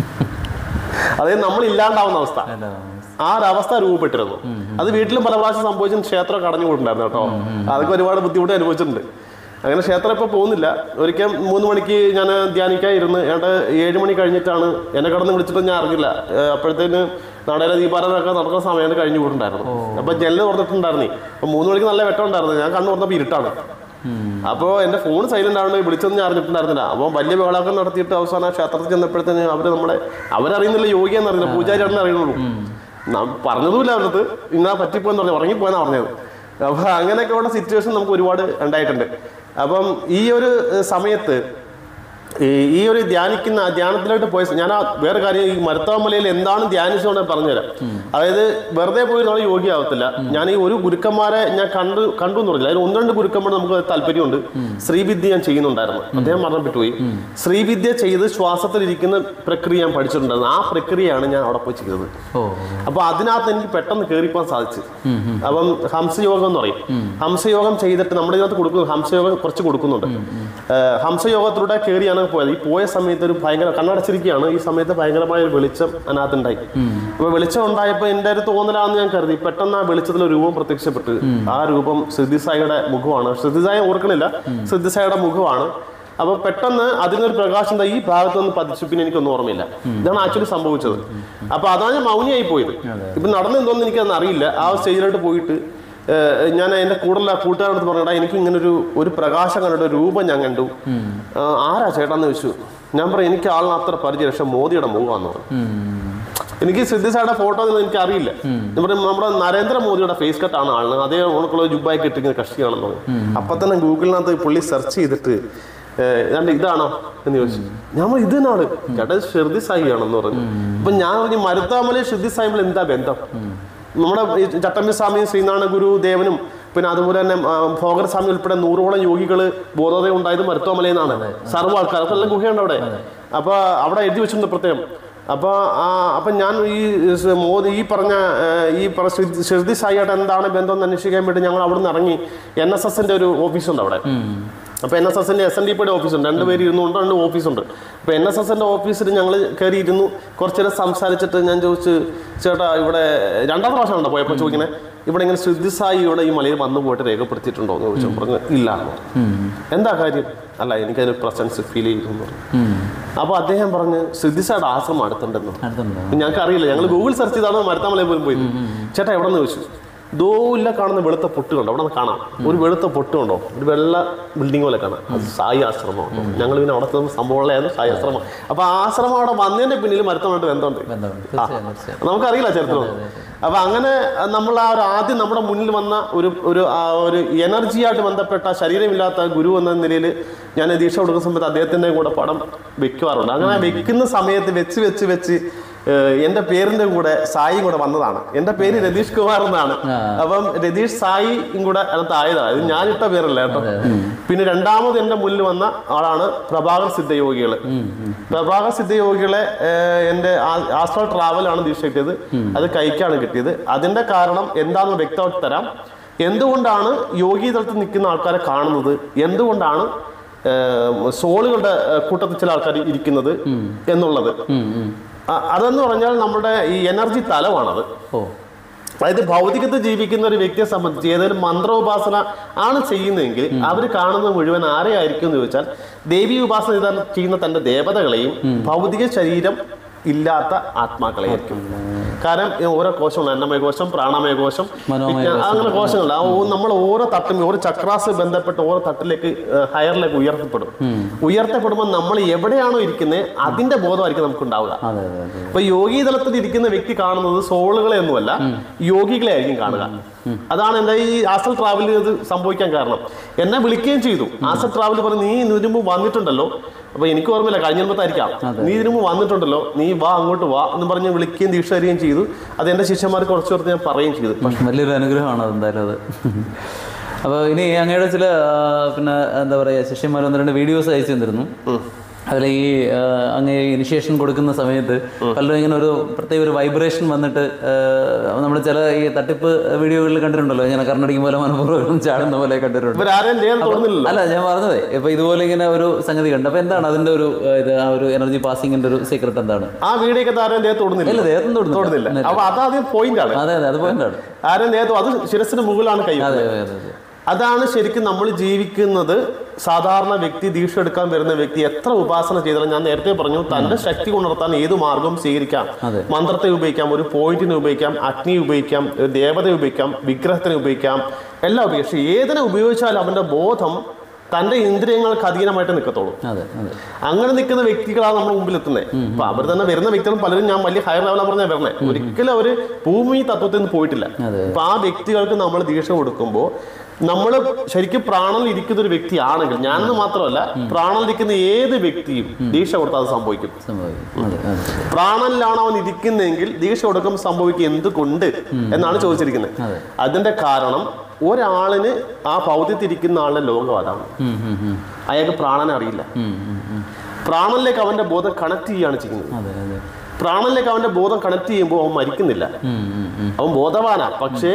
അതായത് നമ്മൾ ഇല്ലാണ്ടാവുന്ന അവസ്ഥ അല്ല, ആ ഒരു അവസ്ഥ രൂപപ്പെട്ടിരുന്നു അത് വീട്ടിലും പല പ്രാവശ്യം സംഭവിച്ചു ക്ഷേത്രം കടഞ്ഞു പോയിട്ടുണ്ടായിരുന്നു കേട്ടോ അതൊക്കെ ഒരുപാട് ബുദ്ധിമുട്ട് അനുഭവിച്ചിട്ടുണ്ട് അങ്ങനെ ക്ഷേത്രം ഇപ്പൊ പോകുന്നില്ല ഒരിക്കൽ മൂന്ന് മണിക്ക് ഞാൻ ധ്യാനിക്കാൻ ഇരുന്ന് ഏട്ടാ ഏഴ് മണി കഴിഞ്ഞിട്ടാണ് എന്നെ കടന്ന് വിളിച്ചിട്ട് ഞാൻ അറിഞ്ഞില്ല ഏഹ് അപ്പോഴത്തേന് നടയിലെ ദീപാരാധനൊക്കെ നടക്കുന്ന സമയം കഴിഞ്ഞു പോയിട്ടുണ്ടായിരുന്നു അപ്പൊ ജനല് തുറന്നിട്ടുണ്ടായിരുന്നേ അപ്പൊ മൂന്ന് മണിക്ക് നല്ല വെട്ടം ഉണ്ടായിരുന്നു ഞാൻ കണ്ണു തുറന്നപ്പോ ഇരുട്ടാണ് അപ്പോൾ എൻ്റെ ഫോൺ സൈലന്റ് ആണ് വിളിച്ചൊന്നും ഞാൻ അറിഞ്ഞിട്ടുണ്ടായിരുന്നില്ല അപ്പോൾ വലിയ ബഹളമൊക്കെ നടത്തിയിട്ട് അവസാനം ക്ഷേത്രത്തിൽ ചെന്നപ്പോഴത്തേന് അവർ നമ്മളെ അവരറിയുന്നില്ല യോഗിയെന്ന് അറിയില്ല പൂജാരിയാണെന്ന് അറിയുന്നുള്ളൂ നാം പറഞ്ഞതുമില്ല അവരത് ഇന്നാ പറ്റിപ്പോയെന്ന് പറഞ്ഞു ഉറങ്ങിപ്പോയെന്നാ പറഞ്ഞത് അപ്പോൾ അങ്ങനെയൊക്കെ ഉള്ള സിറ്റുവേഷൻ നമുക്ക് ഒരുപാട് ഉണ്ടായിട്ടുണ്ട് അപ്പം ഈ ഒരു ഏഹ്, സമയത്ത് ഈ ഈ ഒരു ധ്യാനിക്കുന്ന ആ ധ്യാനത്തിലോട്ട് പോയ സ- ഞാൻ ആ വേറെ കാര്യം ഈ മരുത്താമലയിൽ എന്താണ് ധ്യാനിച്ചുകൊണ്ട് പറഞ്ഞുതരാം അതായത് വെറുതെ പോയി നമ്മൾ യോഗി ആവത്തില്ല ഞാൻ ഈ ഒരു ഗുരുക്കന്മാരെ ഞാൻ കണ്ടു കണ്ടു എന്ന് പറഞ്ഞില്ല അതിൽ ഒന്ന് രണ്ട് ഗുരുക്കന്മാർ നമുക്ക് താല്പര്യമുണ്ട് ശ്രീവിദ്യ ഞാൻ ചെയ്യുന്നുണ്ടായിരുന്നു അദ്ദേഹം മരണപ്പെട്ടു പോയി ശ്രീവിദ്യ ചെയ്ത് ശ്വാസത്തിലിരിക്കുന്ന പ്രക്രിയ ഞാൻ പഠിച്ചിട്ടുണ്ടായിരുന്നു ആ പ്രക്രിയയാണ് ഞാൻ അവിടെ പോയി ചെയ്തത് ഓ അപ്പൊ അതിനകത്ത് എനിക്ക് പെട്ടെന്ന് കയറിപ്പോൻ സാധിച്ചു അപ്പം ഹംസയോഗം എന്ന് പറയും ഹംസയോഗം ചെയ്തിട്ട് നമ്മുടെ ഇതിനകത്ത് കൊടുക്കുന്നു ഹംസയോഗം കുറച്ച് കൊടുക്കുന്നുണ്ട് ഏഹ് ഹംസയോഗത്തിലൂടെ കയറിയാണ് പോയത് ഈ പോയ സമയത്ത് ഒരു ഭയങ്കര കണ്ണടച്ചിരിക്കുകയാണ് ഈ സമയത്ത് ഭയങ്കരമായ ഒരു വെളിച്ചം അതിനകത്തുണ്ടായി അപ്പൊ വെളിച്ചം ഉണ്ടായപ്പോൾ എൻ്റെ ഒരു തോന്നലാന്ന് ഞാൻ കരുതി പെട്ടെന്ന് ആ വെളിച്ചത്തിൽ ഒരു രൂപം പ്രത്യക്ഷപ്പെട്ട് ആ രൂപം സിദ്ധിസായിയുടെ മുഖമാണ് സിദ്ധിസായ ഓർക്കണില്ല സിദ്ധിസായിയുടെ മുഖമാണ് അപ്പൊ പെട്ടെന്ന് അതിനൊരു പ്രകാശം ദാ ഈ ഭാഗത്ത് നിന്ന് പതിച്ചു പിന്നെ എനിക്കൊന്നും ഓർമ്മയില്ല ഇതാണ് ആക്ച്വലി സംഭവിച്ചത് അപ്പൊ അതാണ് ഞാൻ മൗനിയായി പോയത് ഇപ്പൊ നടന്നു എന്തോന്ന് എനിക്കതൊന്നും അറിയില്ല ആ സ്റ്റേജിലോട്ട് പോയിട്ട് ഏഹ്, ഞാൻ എന്റെ കൂടുതൽ കൂട്ടുകാരോട് പറഞ്ഞടാ എനിക്ക് ഇങ്ങനെ ഒരു ഒരു പ്രകാശം കണ്ടിട്ട് ഒരു രൂപം ഞാൻ കണ്ടു ആ, ആരാ ചേട്ടാന്ന് ചോദിച്ചു ഞാൻ പറയും എനിക്ക് ആളിന് അത്ര പരിചയം പക്ഷെ മോദിയുടെ മുഖമാന്ന് പറഞ്ഞു എനിക്ക് സിദ്ധിസായുടെ ഫോട്ടോ ഒന്നും എനിക്ക് അറിയില്ല ഞാൻ പറയും നമ്മുടെ നരേന്ദ്രമോദിയുടെ ഫേസ് കട്ടാണ് ആളിന് അതേ ഉണക്കുള്ള ജുബായി കിട്ടിക്കുന്ന കക്ഷിയാണെന്ന് പറഞ്ഞു അപ്പൊ തന്നെ ഗൂഗിളിനകത്ത് പുള്ളി സെർച്ച് ചെയ്തിട്ട് ഏഹ്, ഇതാണ്ട് ഇതാണോ എന്ന് ചോദിച്ചു ഞാൻ പറഞ്ഞു, ഇത് തന്നെയാണ് ചേട്ടാ ഷിർദി സായി ആണെന്ന് പറഞ്ഞു അപ്പൊ ഞാൻ പറഞ്ഞു മരുത്താമല ഷിർദി സാഹിബിൽ എന്താ ബന്ധം നമ്മുടെ ഈ ചട്ടമ്പി സ്വാമിയും ശ്രീനാരായണ ഗുരു ദേവനും പിന്നെ അതുപോലെ തന്നെ ആ, ഭോഗർ സ്വാമി ഉൾപ്പെടെ നൂറോളം യോഗികള് ബോധോദയം ഉണ്ടായത് മരുത്തോമലയിൽ നിന്നാണ് സർവ്വ ആൾക്കാർ അതെല്ലാം ഗുഹയുണ്ട് അവിടെ അപ്പൊ അവിടെ എഴുതി വെച്ചിട്ടുണ്ട് പ്രത്യേകം അപ്പൊ ആ അപ്പൊ ഞാൻ ഈ സ് മോദി ഈ പറഞ്ഞ ഏ, ഈ പറഞ്ഞ ശ്രുതി- ശ്രുതി സായിയായിട്ട് എന്താണ് ബന്ധം എന്ന് അന്വേഷിക്കാൻ വേണ്ടി ഞങ്ങൾ അവിടെ നിന്ന് ഇറങ്ങി എൻ എസ് എസിന്റെ ഒരു ഓഫീസുണ്ട് അവിടെ അപ്പൊ എൻ എസ് എസിന്റെ എസ് എൻ ഡി പിയുടെ ഓഫീസുണ്ട് രണ്ടുപേര് ഇരുന്നുകൊണ്ട് രണ്ട് ഓഫീസുണ്ട് അപ്പൊ എൻ എസ് എസിന്റെ ഓഫീസിൽ ഞങ്ങൾ കയറി ഇരുന്നു കുറച്ചു നേരം സംസാരിച്ചിട്ട് ഞാൻ ചോദിച്ചു ചേട്ടാ ഇവിടെ രണ്ടാം പ്രാവശ്യം ഉണ്ടോ പോയപ്പോൾ ചോദിക്കണേ ഇവിടെ ഇങ്ങനെ ശ്രുതിസായി ഇവിടെ ഈ മലയിൽ വന്നു പോയിട്ട് രേഖപ്പെടുത്തിയിട്ടുണ്ടോ എന്ന് ചോദിച്ചു പറഞ്ഞു ഇല്ല എന്ന് പറഞ്ഞു. എന്താ കാര്യം അല്ല എനിക്കതിന് പ്രസൻസ് ഫീൽ ചെയ്യുന്നു എന്ന് പറഞ്ഞു. അപ്പൊ അദ്ദേഹം പറഞ്ഞ് ശ്രുതിസായുടെ ആശ്രമം അടുത്തുണ്ടെന്ന് പറഞ്ഞു. അടുത്തുണ്ടോ ഞങ്ങൾക്ക് അറിയില്ല ഞങ്ങൾ ഗൂഗിൾ സെർച്ച് ചെയ്താണ് മരത്താമലയിൽ പോലും പോയി ചേട്ടാ എവിടെ നിന്ന് ചോദിച്ചു ദോ ഇല്ല കാണുന്ന വെളുത്ത പൊട്ടുണ്ടോ അവിടെ നിന്ന് കാണാം ഒരു വെളുത്ത പൊട്ടുണ്ടോ ഒരു വെള്ള ബിൽഡിംഗ് പോലെ കാണാം അത് സായി ആശ്രമമാണ് ഞങ്ങൾ പിന്നെ അവിടെ ചെന്ന സംഭവമുള്ളതായിരുന്നു സായി ആശ്രമം അപ്പൊ ആ ആശ്രമം അവിടെ വന്നതിന്റെ പിന്നിൽ മരത്തോണ്ട് ബന്ധമുണ്ട് ബന്ധമുണ്ട് തീർച്ചയായും തീർച്ചയായും നമുക്കറിയില്ല ചരിത്രം അപ്പൊ അങ്ങനെ അഹ് നമ്മൾ ആ ഒരു ആദ്യം നമ്മുടെ മുന്നിൽ വന്ന ഒരു ഒരു ആ ഒരു എനർജിയായിട്ട് ബന്ധപ്പെട്ട ശരീരമില്ലാത്ത ഗുരു എന്ന നിലയിൽ ഞാൻ ദീക്ഷ കൊടുക്കുന്ന സമയത്ത് അദ്ദേഹത്തിന്റെ കൂടെ പടം വെക്കുവാറുണ്ട് അങ്ങനെ വെക്കുന്ന സമയത്ത് വെച്ച് വെച്ച് വെച്ച് ഏഹ്, എന്റെ പേരിന്റെ കൂടെ സായിയും കൂടെ വന്നതാണ് എന്റെ പേര് രതീഷ് കുമാർ എന്നാണ് അപ്പം രതീഷ് സായിയും കൂടെ അതിനകത്ത് ആയതാണ് ഇത് ഞാനിട്ട പേരല്ല കേട്ടോ പിന്നെ രണ്ടാമത് എന്റെ മുന്നിൽ വന്ന ആളാണ് പ്രഭാകർ സിദ്ധയോഗികള് പ്രഭാകർ സിദ്ധയോഗികളെ ഏഹ്, എന്റെ ആസ്ട്രൽ ട്രാവലാണ് ദീക്ഷ കിട്ടിയത് അത് കൈക്കാണ് കിട്ടിയത് അതിന്റെ കാരണം എന്താണെന്ന് വ്യക്തമാക്കി തരാം എന്തുകൊണ്ടാണ് യോഗി തലത്തിൽ നിൽക്കുന്ന ആൾക്കാരെ കാണുന്നത് എന്തുകൊണ്ടാണ് ഏഹ്, സോളുകളുടെ ഏഹ്, കൂട്ടത്തിൽ ചില ആൾക്കാർ ഇരിക്കുന്നത് എന്നുള്ളത് അ- അതെന്ന് പറഞ്ഞാൽ നമ്മുടെ ഈ എനർജി തലമാണത് ഓ അതായത് ഭൗതികത്തിൽ ജീവിക്കുന്ന ഒരു വ്യക്തിയെ സംബന്ധിച്ച് ഏതെങ്കിലും മന്ത്രോപാസന ആണ് ചെയ്യുന്നതെങ്കിൽ അവർ കാണുന്നത് മുഴുവൻ ആരെയായിരിക്കും എന്ന് ചോദിച്ചാൽ ദേവി ഉപാസന ചെയ്താൽ ചെയ്യുന്ന തന്റെ ദേവതകളെയും ഭൗതിക ശരീരം ഇല്ലാത്ത ആത്മാക്കളെയായിരിക്കും കാരണം ഈ ഓരോ കോശമുണ്ട് അന്നമയ കോശം പ്രാണമയ കോശം മനോമയ വിജ്ഞാന- അങ്ങനെ കോശങ്ങളുണ്ട് ആ ഓ- നമ്മൾ ഓരോ തട്ടും ഓരോ ചക്രാസ് ബന്ധപ്പെട്ട് ഓരോ തട്ടിലേക്ക് ഹയറിലേക്ക് ഉയർത്തപ്പെടും ഉയർത്തപ്പെടുമ്പോൾ നമ്മൾ എവിടെയാണോ ഇരിക്കുന്നത് അതിന്റെ ബോധമായിരിക്കും നമുക്ക് ഉണ്ടാവുക അതെ അതെ അതെ അപ്പൊ യോഗി തലത്തിൽ ഇരിക്കുന്ന വ്യക്തി കാണുന്നത് സോളുകളെ ഒന്നുമല്ല യോഗികളെ ആയിരിക്കും കാണുക അതാണ് എന്റെ ഈ ആസൽ ട്രാവലിൽ ഇത് സംഭവിക്കാൻ കാരണം എന്നെ വിളിക്കുകയും ചെയ്തു ആസൽ ട്രാവൽ പറഞ്ഞു നീ ഇതിനു മുമ്പ് വന്നിട്ടുണ്ടല്ലോ അപ്പൊ എനിക്ക് ഓർമ്മയില്ല കഴിഞ്ഞ മുമ്പത്തായിരിക്കാം നീ ഇതിനു മുമ്പ് വന്നിട്ടുണ്ടല്ലോ നീ വാ അങ്ങോട്ട് വാ എന്ന് പറഞ്ഞ് വിളിക്കുകയും ദീക്ഷ തരികയും ചെയ്തു അത് എന്റെ ശിഷ്യന്മാർക്ക് കുറച്ച് പേർക്ക് ഞാൻ പറയുകയും ചെയ്തു വലിയൊരു അനുഗ്രഹമാണ് അത് എന്തായാലും അത് അപ്പോൾ ഇനി അങ്ങയുടെ ചില ആ, പിന്നെ എന്താ പറയുക ശിഷ്യന്മാർ ഒന്ന് രണ്ട് വീഡിയോസ് അയച്ചു തന്നിരുന്നു അതിൽ ഈ ആ, അങ്ങ് ഇനിഷ്യേഷൻ കൊടുക്കുന്ന സമയത്ത് പലരും ഇങ്ങനെ ഒരു പ്രത്യേക ഒരു വൈബ്രേഷൻ വന്നിട്ട് നമ്മൾ ചില ഈ തട്ടിപ്പ് വീഡിയോകളിൽ കണ്ടിട്ടുണ്ടല്ലോ ഇങ്ങനെ കർണടിക്കും പോലെ മനഃപൂർവ്വം ചാടുന്ന പോലെ കണ്ടിട്ടുണ്ട് ഇവരാരെയും ചെയ്യാൻ തോന്നുന്നില്ലല്ലോ അല്ല ഞാൻ പറഞ്ഞതേ ഇപ്പൊ ഇതുപോലെ ഇങ്ങനെ ഒരു സംഗതി കണ്ടു അപ്പൊ എന്താണ് അതിന്റെ ഒരു ആ, ഇത് ആ ഒരു എനർജി പാസിങ്ങിന്റെ ഒരു സീക്രട്ട് എന്താണ് ആ വീഡിയോ ഒക്കെ ആരെയും ദേഹത്ത് തൊടുന്നില്ല ഇല്ല ദേഹത്തും തൊടുന്നില്ല. തൊടുന്നില്ല അപ്പൊ അതാദ്യം പോയിന്റ് ആണ് അതെ അതെ അത് പോയിന്റാണ് ആരും ദേഹത്ത് അത് ശിരസിന് മുകളിലാണ് കൈ അതെ അതെ അതെ അതെ അതാണ് ശരിക്കും നമ്മൾ ജീവിക്കുന്നത് സാധാരണ വ്യക്തി ദീക്ഷ എടുക്കാൻ വരുന്ന വ്യക്തി എത്ര ഉപാസന ചെയ്താലും ഞാൻ നേരത്തെ പറഞ്ഞു തന്റെ ശക്തി ഉണർത്താൻ ഏത് മാർഗവും സ്വീകരിക്കാം അതെ. മന്ത്രത്തെ ഉപയോഗിക്കാം ഒരു പോയിന്റിനെ ഉപയോഗിക്കാം അഗ്നി ഉപയോഗിക്കാം ഒരു ദേവതയെ ഉപയോഗിക്കാം വിഗ്രഹത്തിനെ ഉപയോഗിക്കാം എല്ലാം ഉപയോഗിക്കാം പക്ഷെ ഏതിനെ ഉപയോഗിച്ചാലും അവന്റെ ബോധം തന്റെ ഇന്ദ്രിയങ്ങൾക്ക് അധീനമായിട്ട് നിൽക്കത്തുള്ളൂ അതെ അതെ അങ്ങനെ നിൽക്കുന്ന വ്യക്തികളാണ് നമ്മുടെ മുമ്പിൽ എത്തുന്നത് അപ്പൊ അവർ തന്നെ വരുന്ന വ്യക്തികളും പലരും ഞാൻ വലിയ ഹയർ ലെവലാണ് പറഞ്ഞാൽ വരണേ ഒരിക്കലും അവര് ഭൂമി തത്വത്തിൽ നിന്ന് പോയിട്ടില്ല അതെ. അപ്പൊ ആ വ്യക്തികൾക്ക് നമ്മൾ ദീക്ഷ കൊടുക്കുമ്പോൾ നമ്മൾ ശരിക്കും പ്രാണനിൽ ഇരിക്കുന്ന ഒരു വ്യക്തിയാണെങ്കിൽ ഞാനെന്ന് മാത്രമല്ല പ്രാണനിൽ ഇരിക്കുന്ന ഏത് വ്യക്തിയും ദീക്ഷ കൊടുത്താൽ അത് സംഭവിക്കും സംഭവിക്കും അതെ അതെ പ്രാണനിലാണ് അവൻ ഇരിക്കുന്നതെങ്കിൽ ദീക്ഷ കൊടുക്കുമ്പോൾ സംഭവിക്കുക എന്തുകൊണ്ട് എന്നാണ് ചോദിച്ചിരിക്കുന്നത് അതെ. അതിന്റെ കാരണം ഒരാളിന് ആ ഭൗതികത്തിരിക്കുന്ന ആളുടെ ലോകം അതാണ് ഉം, ഉം, ഉം. അയാൾക്ക് പ്രാണനെ അറിയില്ല ഉം, ഉം, ഉം. പ്രാണനിലേക്ക് അവന്റെ ബോധം കണക്ട് ചെയ്യുകയാണ് ചെയ്യുന്നത് അതെ അതെ പ്രാണനിലേക്ക് അവന്റെ ബോധം കണക്ട് ചെയ്യുമ്പോൾ അവൻ മരിക്കുന്നില്ല ഉം, ഉം, ഉം. അവൻ ബോധവാനാ പക്ഷേ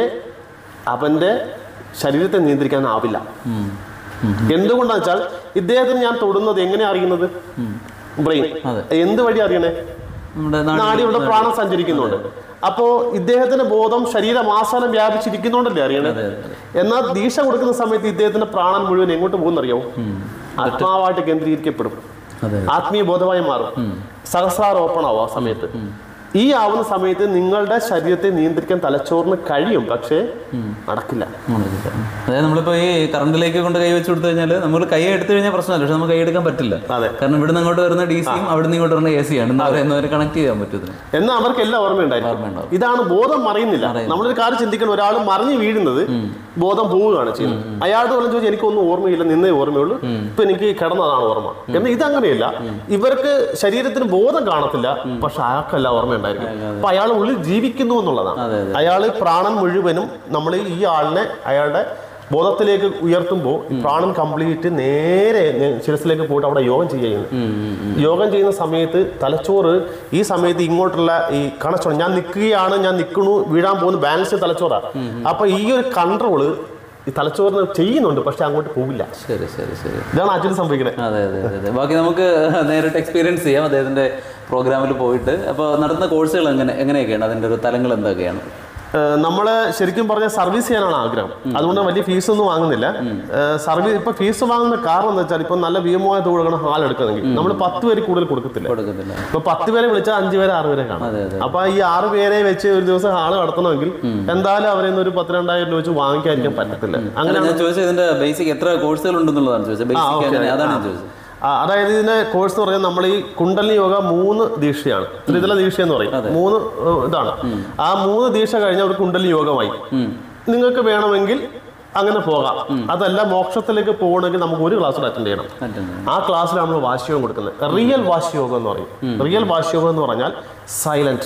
അവന്റെ ശരീരത്തെ നിയന്ത്രിക്കാനാവില്ല ഉം. ഉം. എന്തുകൊണ്ടാന്ന് വെച്ചാൽ ഇദ്ദേഹത്തിന് ഞാൻ തൊടുന്നത് എങ്ങനെ അറിയുന്നത് ബ്രെയിൻ അതെ. എന്ത് വഴി അറിയണേ നമ്മുടെ നാടി നാടിയുടെ പ്രാണം സഞ്ചരിക്കുന്നുണ്ട് അപ്പോ ഇദ്ദേഹത്തിന്റെ ബോധം ശരീരമാസാനം വ്യാപിച്ചിരിക്കുന്നുണ്ടല്ലേ അറിയണേ അതെ, അതെ. എന്നാൽ ദീക്ഷ കൊടുക്കുന്ന സമയത്ത് ഇദ്ദേഹത്തിന്റെ പ്രാണൻ മുഴുവൻ എങ്ങോട്ട് പോകുന്നറിയാവോ ആത്മാവായിട്ട് കേന്ദ്രീകരിക്കപ്പെടും അതെ ആത്മീയ ബോധമായി മാറും സഹസ്രാർ ഓപ്പൺ ആവും ആ സമയത്ത് ഈ ആവുന്ന സമയത്ത് നിങ്ങളുടെ ശരീരത്തെ നിയന്ത്രിക്കാൻ തലച്ചോറിന് കഴിയും പക്ഷേ നടക്കില്ല നടക്കില്ല. അതായത് നമ്മളിപ്പോ ഈ കറണ്ടിലേക്ക് കൊണ്ട് കൈ വെച്ച് കൊടുത്തു കഴിഞ്ഞാൽ നമ്മൾ കൈ എടുത്തു കഴിഞ്ഞാൽ പ്രശ്നമല്ല പക്ഷെ നമുക്ക് കൈ എടുക്കാൻ പറ്റില്ല അതെ. കാരണം ഇവിടുന്ന് അങ്ങോട്ട് വരുന്ന ഡി സിയും അവിടുന്ന് ഇങ്ങോട്ട് വരുന്ന എ സിയാണ് എന്താ പറയുന്നവരെ കണക്ട് ചെയ്യാൻ പറ്റും ഇതിന് എന്നാൽ അവർക്ക് എല്ലാം ഓർമ്മയുണ്ടായിരിക്കും ഓർമ്മയുണ്ടാവും. ഇതാണ് ബോധം മറിയുന്നില്ല നമ്മളൊരു കാര്യം ചിന്തിക്കണം ഒരാൾ മറിഞ്ഞു വീഴുന്നത് ബോധം പോവുകയാണ് ചെയ്യുന്നത് അയാളുടെ പറഞ്ഞു ചോദിച്ചാൽ എനിക്കൊന്നും ഓർമ്മയില്ല നിന്നേ ഓർമ്മയുള്ളൂ ഇപ്പൊ എനിക്ക് കിടന്നതാണ് ഓർമ്മ എന്നാൽ ഇതങ്ങനെയല്ല ഇവർക്ക് ശരീരത്തിന് ബോധം കാണത്തില്ല പക്ഷെ അയാൾക്കല്ല ഓർമ്മയുണ്ടായിരിക്കും അപ്പൊ അയാൾ ഉള്ളിൽ ജീവിക്കുന്നു എന്നുള്ളതാണ് അതെ, അയാൾ പ്രാണൻ മുഴുവനും നമ്മൾ ഈ ആളിനെ അയാളുടെ ബോധത്തിലേക്ക് ഉയർത്തുമ്പോൾ ഈ പ്രാണൻ കംപ്ലീറ്റ് നേരെ നേ- ശിരസിലേക്ക് പോയിട്ട് അവിടെ യോഗം ചെയ്യുന്നു യോഗം ചെയ്യുന്ന സമയത്ത് തലച്ചോറ് ഈ സമയത്ത് ഇങ്ങോട്ടുള്ള ഈ കണച്ചോറ് ഞാൻ നിൽക്കുകയാണ് ഞാൻ നിൽക്കണു വീഴാൻ പോകുന്ന ബാലൻസ് തലച്ചോറാ അപ്പൊ ഈ ഒരു കൺട്രോള് ഈ തലച്ചോറിന് ചെയ്യുന്നുണ്ട് പക്ഷെ അങ്ങോട്ട് പോകില്ല ശരി ശരി ശരി ഇതാണ് ആക്ച്വലി സംഭവിക്കുന്നത് അതെ അതെ അതെ അതെ ബാക്കി നമുക്ക് നേരിട്ട് എക്സ്പീരിയൻസ് ചെയ്യാം അദ്ദേഹത്തിന്റെ പ്രോഗ്രാമിൽ പോയിട്ട് അപ്പോൾ നടത്തുന്ന കോഴ്സുകൾ എങ്ങനെ എങ്ങനെയൊക്കെയാണ് അതിന്റെ ഒരു തലങ്ങൾ എന്തൊക്കെയാണ് നമ്മൾ ശരിക്കും പറഞ്ഞ സർവീസ് ചെയ്യാനാണ് ആഗ്രഹം അതുകൊണ്ട് വലിയ ഫീസ് ഒന്നും വാങ്ങുന്നില്ല സർവീസ് ഇപ്പൊ ഫീസ് വാങ്ങുന്ന കാരണം എന്താ വെച്ചാൽ ഇപ്പൊ നല്ല ഭീമമായ തുകയാണ് ഹാൾ എടുക്കണമെങ്കിൽ നമ്മൾ പത്ത് പേര് കൂടുതൽ കൊടുക്കത്തില്ല കൊടുക്കത്തില്ല ഇപ്പൊ പത്ത് പേരെ വിളിച്ചാൽ അഞ്ചു പേര് ആറ് പേരെ കാണാം അതെ അതെ അപ്പൊ ഈ ആറ് പേരെ വെച്ച് ഒരു ദിവസം ഹാള് നടത്തണമെങ്കിൽ എന്തായാലും അവരെ ഒരു പത്ത് രണ്ടായിരം രൂപ വെച്ച് വാങ്ങിക്കാതിരിക്കാൻ പറ്റത്തില്ല അങ്ങനെ അല്ല ഞാൻ ചോദിച്ചത് ഇതിന്റെ ബേസിക് എത്ര കോഴ്സുകൾ ഉണ്ടെന്നുള്ളതാണ് ചോദിച്ചത് ബേസിക് okay. അങ്ങനെ അതാണ് ഞാൻ ചോദിച്ചത് ആ, അതായത് ഇതിന്റെ കോഴ്സ് എന്ന് പറഞ്ഞാൽ നമ്മൾ ഈ കുണ്ടലിനി യോഗ മൂന്ന് ദീക്ഷയാണ് ത്രിതല ദീക്ഷ എന്ന് പറയും മൂന്ന് ഏഹ്, ഇതാണ് ആ മൂന്ന് ദീക്ഷ കഴിഞ്ഞാൽ ഒരു കുണ്ടലിനി യോഗമായി നിങ്ങൾക്ക് വേണമെങ്കിൽ അങ്ങനെ പോകാം അതല്ല മോക്ഷത്തിലേക്ക് പോകണമെങ്കിൽ നമുക്ക് ഒരു ക്ലാസ് അറ്റൻഡ് ചെയ്യണം അറ്റൻഡ് ആ ക്ലാസ്സിൽ നമ്മൾ വാശിയോഗം കൊടുക്കുന്നത് റിയൽ വാശിയോഗം എന്ന് പറയും റിയൽ വാശിയോഗം എന്ന് പറഞ്ഞാൽ സൈലന്റ്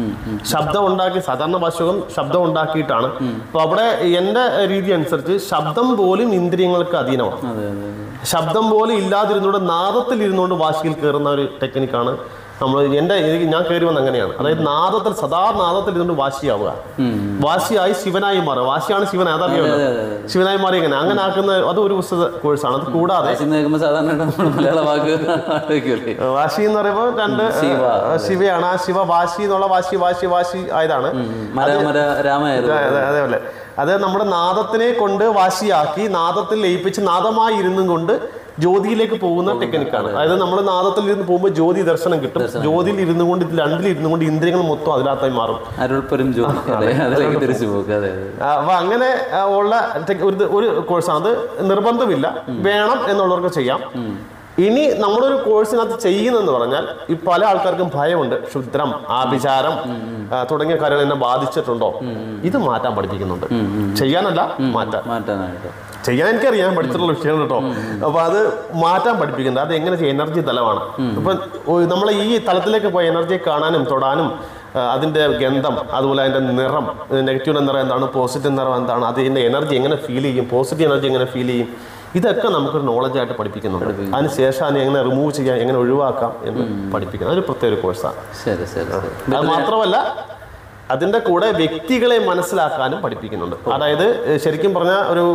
ശബ്ദം ഉണ്ടാക്കി സാധാരണ വാശിയോഗം ശബ്ദം ഉണ്ടാക്കിയിട്ടാണ് അപ്പൊ അവിടെ എന്റെ രീതി അനുസരിച്ച് ശബ്ദം പോലും ഇന്ദ്രിയങ്ങൾക്ക് അധീനമാണ് അതെ അതെ അതെ. ശബ്ദം പോലും ഇല്ലാതിരുന്നുകൊണ്ട് നാദത്തിൽ ഇരുന്നുകൊണ്ട് വാശിയിൽ കയറുന്ന ഒരു ടെക്നിക്കാണ് നമ്മൾ എൻ്റെ എനിക്ക് ഞാൻ കയറി വന്ന അങ്ങനെയാണ് അതായത് നാദത്തിൽ സദാ നാദത്തിൽ ഇരുന്നുകൊണ്ട് വാശിയാവുക വാശിയായി ശിവനായി മാറുക വാശിയാണ് ശിവൻ അതറിയാമല്ലോ ശിവനായി മാറി എങ്ങനെ അങ്ങനെ ആക്കുന്ന അത് ഒരു പുസ്തക കോഴ്സാണ് അത് കൂടാതെ വാശി എന്ന് കേൾക്കുമ്പോൾ സാധാരണ നമ്മൾ മലയാള വാക്ക് ആലോചിക്കൂലേ വാശി എന്ന് പറയുമ്പോൾ രണ്ട് ശിവ. ആ, ശിവയാണ് ആ ശിവ വാശി എന്നുള്ള വാശി വാശി വാശി ആയതാണ് മര മര രാമായിരുന്നു അതെ അതേപോലെ അത് നമ്മുടെ നാദത്തിനെ കൊണ്ട് വാശിയാക്കി നാദത്തിൽ ലയിപ്പിച്ച് നാദമായി ഇരുന്നും കൊണ്ട് ജ്യോതിയിലേക്ക് പോകുന്ന ടെക്നിക്കാണ് അതായത് നമ്മൾ നാദത്തിൽ ഇരുന്ന് പോകുമ്പോൾ ജ്യോതി ദർശനം കിട്ടും ജ്യോതിയിൽ ഇരുന്നു കൊണ്ട് ഇതിൽ രണ്ടിൽ ഇരുന്നു കൊണ്ട് ഇന്ദ്രിയങ്ങൾ മൊത്തം അതിനകത്തായി മാറും അരുൾപ്പരും ജ്യോതി അതെ അതിലേക്ക് തിരിച്ചു പോകും അതെ അതെ ആ, അപ്പൊ അങ്ങനെ ആ, ഉള്ള ടെക്- ഒരു ഒരു കോഴ്സാണ് അത് നിർബന്ധമില്ല വേണം എന്നുള്ളവർക്ക് ചെയ്യാം ഇനി നമ്മളൊരു കോഴ്സിനകത്ത് ചെയ്യുന്നെന്ന് പറഞ്ഞാൽ ഈ പല ആൾക്കാർക്കും ഭയമുണ്ട് ക്ഷുദ്രം ആഭിചാരം ആ, തുടങ്ങിയ കാര്യങ്ങൾ എന്നെ ബാധിച്ചിട്ടുണ്ടോ ഇത് മാറ്റാൻ പഠിപ്പിക്കുന്നുണ്ട് ചെയ്യാനല്ല മാറ്റാൻ മാറ്റാനായിട്ട് ചെയ്യാൻ എനിക്കറിയാം പഠിച്ചിട്ടുള്ള വിഷയമാണ് കേട്ടോ അപ്പൊ അത് മാറ്റാൻ പഠിപ്പിക്കുന്നത് അത് എങ്ങനെ ചെയ്യും എനർജി തലമാണ് അപ്പൊ നമ്മൾ ഈ തലത്തിലേക്ക് പോയ എനർജിയെ കാണാനും തൊടാനും ആ, അതിന്റെ ഗന്ധം അതുപോലെ അതിന്റെ നിറം നെഗറ്റീവ് നിറം എന്താണ് പോസിറ്റീവ് നിറം എന്താണ് അതിന്റെ എനർജി എങ്ങനെ ഫീൽ ചെയ്യും പോസിറ്റീവ് എനർജി എങ്ങനെ ഫീൽ ചെയ്യും ഇതൊക്കെ നമുക്കൊരു നോളജ് ആയിട്ട് പഠിപ്പിക്കുന്നുണ്ട് അതിന് ശേഷം അതിനെ എങ്ങനെ റിമൂവ് ചെയ്യാം എങ്ങനെ ഒഴിവാക്കാം എന്ന് പഠിപ്പിക്കുന്നത് അതൊരു പ്രത്യേക ഒരു കോഴ്സാണ് ശരി ശരി ശരി അത് മാത്രമല്ല അതിന്റെ കൂടെ വ്യക്തികളെ മനസ്സിലാക്കാനും പഠിപ്പിക്കുന്നുണ്ട് അതായത് ഏഹ്, ശരിക്കും പറഞ്ഞ ഒരു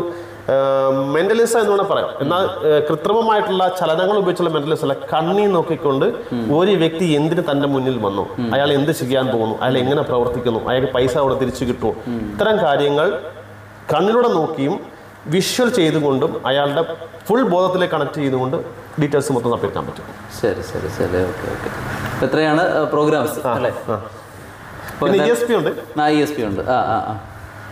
മെന്റലിസം എന്ന് വേണമെങ്കിൽ പറയാം എന്നാൽ ഏഹ്, കൃത്രിമമായിട്ടുള്ള ചലനങ്ങൾ ഉപയോഗിച്ചുള്ള മെന്റലിസം അല്ല കണ്ണി നോക്കിക്കൊണ്ട് ഒരു വ്യക്തി എന്തിന് തന്റെ മുന്നിൽ വന്നു അയാൾ എന്ത് ചെയ്യാൻ പോകുന്നു അയാൾ എങ്ങനെ പ്രവർത്തിക്കുന്നു അയാൾക്ക് പൈസ അവിടെ തിരിച്ചു കിട്ടുമോ ഇത്തരം കാര്യങ്ങൾ കണ്ണിലൂടെ നോക്കിയും വിഷ്വൽ ചെയ്തുകൊണ്ടും അയാളുടെ ഫുൾ ബോധത്തിലേക്ക് കണക്ട് ചെയ്തുകൊണ്ട് ഡീറ്റെയിൽസ് മൊത്തം തപ്പിയെടുക്കാൻ പറ്റും ശരി ശരി ശരി ഓക്കെ ഓക്കെ എത്രയാണ് പ്രോഗ്രാംസ് അല്ലേ പിന്നെ ഇ എസ് പി ഉണ്ട് ആ ഇ എസ് പി ഉണ്ട് ആ ആ ആ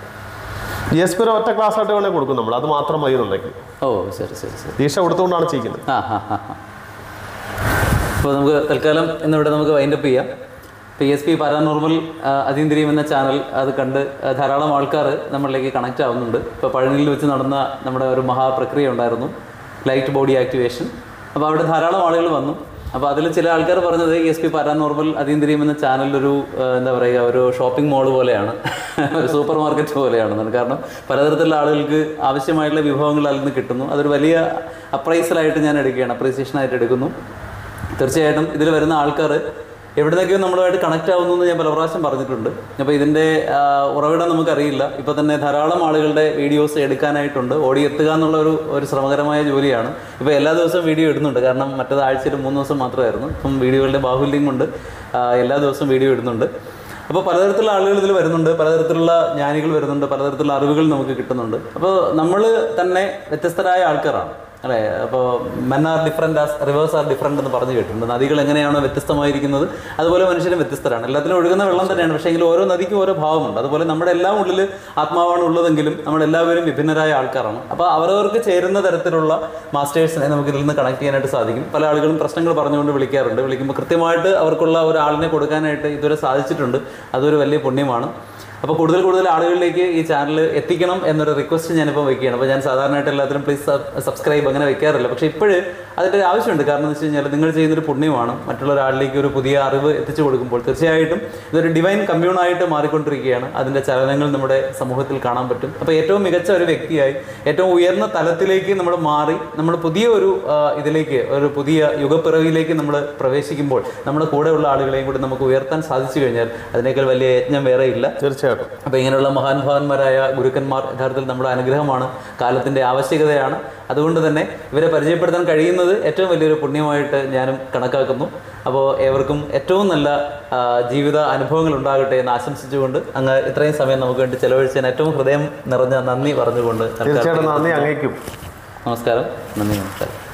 ജി എസ് പി ഒരു ഒറ്റ ക്ലാസ് ആയിട്ട് വേണേൽ കൊടുക്കും നമ്മൾ അത് മാത്രം മതി എന്നുണ്ടെങ്കിൽ ഓ ശരി ശരി ശരി ദീക്ഷ കൊടുത്തുകൊണ്ടാണ് ചെയ്യുന്നത് ആ ഹാ ഹാ ഹാ അപ്പോൾ നമുക്ക് തൽക്കാലം ഇന്നിവിടെ നമുക്ക് വൈൻഡപ്പ് ചെയ്യാം പി എസ് പി പാരാനോർമൽ അതീന്ദ്രിയം എന്ന ചാനൽ അത് കണ്ട് ആ, ധാരാളം ആൾക്കാർ നമ്മളിലേക്ക് കണക്റ്റ് ആവുന്നുണ്ട് ഇപ്പോൾ പഴനിയിൽ വെച്ച് നടന്ന നമ്മുടെ ഒരു മഹാപ്രക്രിയ ഉണ്ടായിരുന്നു ലൈറ്റ് ബോഡി ആക്ടിവേഷൻ അപ്പോൾ അവിടെ ധാരാളം ആളുകൾ വന്നു അപ്പോൾ അതിൽ ചില ആൾക്കാർ പറഞ്ഞത് ഇ എസ് പി പാരാനോർമൽ അതീന്ദ്രിയം എന്ന ചാനൽ ഒരു ആ, എന്താ പറയുക ഒരു ഷോപ്പിംഗ് മോൾ പോലെയാണ് ഒരു സൂപ്പർ മാർക്കറ്റ് പോലെയാണെന്നാണ് കാരണം പലതരത്തിലുള്ള ആളുകൾക്ക് ആവശ്യമായിട്ടുള്ള വിഭവങ്ങൾ അതിൽ നിന്ന് കിട്ടുന്നു അതൊരു വലിയ അപ്രൈസലായിട്ട് ഞാൻ എടുക്കുകയാണ് അപ്രീസിയേഷനായിട്ട് എടുക്കുന്നു തീർച്ചയായിട്ടും ഇതിൽ വരുന്ന ആൾക്കാർ എവിടുന്നൊക്കെയോ നമ്മളുമായിട്ട് കണക്ട് ആവുന്നു എന്ന് ഞാൻ പല പ്രാവശ്യം പറഞ്ഞിട്ടുണ്ട് അപ്പോൾ ഇതിൻ്റെ ആ, ഉറവിടം നമുക്കറിയില്ല ഇപ്പോൾ തന്നെ ധാരാളം ആളുകളുടെ വീഡിയോസ് എടുക്കാനായിട്ടുണ്ട് ഓടിയെത്തുക എന്നുള്ള ഒരു ഒരു ശ്രമകരമായ ജോലിയാണ് ഇപ്പോൾ എല്ലാ ദിവസവും വീഡിയോ ഇടുന്നുണ്ട് കാരണം മറ്റേത് ആഴ്ചയിൽ മൂന്ന് ദിവസം മാത്രമായിരുന്നു ഇപ്പം വീഡിയോകളുടെ ബാഹുല്യം കൊണ്ട് ആ, എല്ലാ ദിവസവും വീഡിയോ ഇടുന്നുണ്ട് അപ്പോൾ പലതരത്തിലുള്ള ആളുകൾ ഇതിൽ വരുന്നുണ്ട് പലതരത്തിലുള്ള ജ്ഞാനികൾ വരുന്നുണ്ട് പലതരത്തിലുള്ള അറിവുകൾ നമുക്ക് കിട്ടുന്നുണ്ട് അപ്പോൾ നമ്മൾ തന്നെ വ്യത്യസ്തരായ ആൾക്കാരാണ് അല്ലേ അപ്പോൾ men are different as rivers are different എന്ന് പറഞ്ഞു കേട്ടിട്ടുണ്ട് നദികൾ എങ്ങനെയാണോ വ്യത്യസ്തമായിരിക്കുന്നത് അതുപോലെ മനുഷ്യരും വ്യത്യസ്തരാണ് എല്ലാത്തിലും ഒഴുകുന്ന വെള്ളം തന്നെയാണ് പക്ഷേ എങ്കിൽ ഓരോ നദിക്കും ഓരോ ഭാവമുണ്ട് അതുപോലെ നമ്മുടെ എല്ലാം ഉള്ളിൽ ആത്മാവാണ് ഉള്ളതെങ്കിലും നമ്മളെല്ലാവരും വിഭിന്നരായ ആൾക്കാരാണ് അപ്പോൾ അവരവർക്ക് ചേരുന്ന തരത്തിലുള്ള മാസ്റ്റേഴ്സിനെ നമുക്ക് ഇതിൽ നിന്ന് കണക്ട് ചെയ്യാനായിട്ട് സാധിക്കും പല ആളുകളും പ്രശ്നങ്ങൾ പറഞ്ഞുകൊണ്ട് വിളിക്കാറുണ്ട് വിളിക്കുമ്പോൾ കൃത്യമായിട്ട് അവർക്കുള്ള ഒരാളിനെ കൊടുക്കാനായിട്ട് ഇതുവരെ സാധിച്ചിട്ടുണ്ട് അതൊരു വലിയ പുണ്യമാണ് അപ്പോൾ കൂടുതൽ കൂടുതൽ ആളുകളിലേക്ക് ഈ ചാനൽ എത്തിക്കണം എന്നൊരു റിക്വസ്റ്റ് ഞാനിപ്പോൾ വെക്കുകയാണ് അപ്പോൾ ഞാൻ സാധാരണയായിട്ട് എല്ലാത്തിനും പ്ലീസ് സബ്സ്ക്രൈബ് അങ്ങനെ വെക്കാറില്ല പക്ഷേ ഇപ്പോഴ് അതിൻ്റെ ആവശ്യമുണ്ട് കാരണം എന്ന് വെച്ച് കഴിഞ്ഞാൽ നിങ്ങൾ ചെയ്യുന്നൊരു പുണ്യമാണ് മറ്റുള്ള ഒരാളിലേക്ക് ഒരു പുതിയ അറിവ് എത്തിച്ചു കൊടുക്കുമ്പോൾ തീർച്ചയായിട്ടും ഇതൊരു ഡിവൈൻ കമ്മ്യൂണായിട്ട് മാറിക്കൊണ്ടിരിക്കുകയാണ് അതിൻ്റെ ചലനങ്ങൾ നമ്മുടെ സമൂഹത്തിൽ കാണാൻ പറ്റും അപ്പോൾ ഏറ്റവും മികച്ച ഒരു വ്യക്തിയായി ഏറ്റവും ഉയർന്ന തലത്തിലേക്ക് നമ്മൾ മാറി നമ്മൾ പുതിയ ഒരു ആ, ഇതിലേക്ക് ഒരു പുതിയ യുഗപ്പിറവിയിലേക്ക് നമ്മൾ പ്രവേശിക്കുമ്പോൾ നമ്മുടെ കൂടെയുള്ള ആളുകളെയും കൂടി നമുക്ക് ഉയർത്താൻ സാധിച്ചു കഴിഞ്ഞാൽ അതിനേക്കാൾ വലിയ യജ്ഞം വേറെ ഇല്ല തീർച്ചയായും തീർച്ചയായിട്ടും അപ്പോൾ ഇങ്ങനെയുള്ള മഹാനുഭാവന്മാരായ ഗുരുക്കന്മാർ യഥാർത്ഥത്തിൽ നമ്മുടെ അനുഗ്രഹമാണ് കാലത്തിൻ്റെ ആവശ്യകതയാണ് അതുകൊണ്ട് തന്നെ ഇവരെ പരിചയപ്പെടുത്താൻ കഴിയുന്നത് ഏറ്റവും വലിയൊരു പുണ്യമായിട്ട് ഞാനും കണക്കാക്കുന്നു അപ്പോൾ ഏവർക്കും ഏറ്റവും നല്ല ആ, ജീവിത അനുഭവങ്ങൾ ഉണ്ടാകട്ടെ എന്ന് ആശംസിച്ചുകൊണ്ട് അങ്ങ് ഇത്രയും സമയം നമുക്ക് വേണ്ടി ചെലവഴിച്ചതിന് ഏറ്റവും ഹൃദയം നിറഞ്ഞ നന്ദി പറഞ്ഞുകൊണ്ട് തൽക്കാലം തീർച്ചയായിട്ടും നന്ദി അങ്ങേക്കും നമസ്കാരം നന്ദി നമസ്കാരം